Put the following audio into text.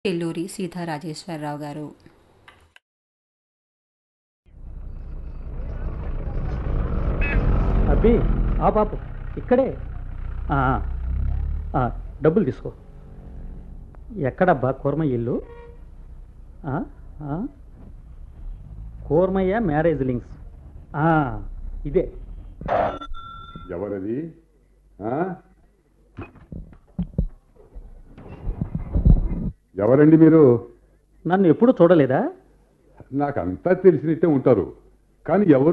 ఎల్లూరి సీతారాజేశ్వరరావు గారు అబ్బి ఆ పాపు ఇక్కడే ఆ, ఆ, డబ్బులు తీసుకో ఎక్కడబ్బా కూర్మయ్య ఇల్లు ఆ, ఆ? కూర్మయ్య మ్యారేజ్ లింక్స్ ఆ, ఇదే ఎవరది ఆ? ఎవరండి మీరు నన్ను ఎప్పుడు చూడలేదా నాకంతా తెలిసినట్టే ఉంటారు కానీ ఎవరు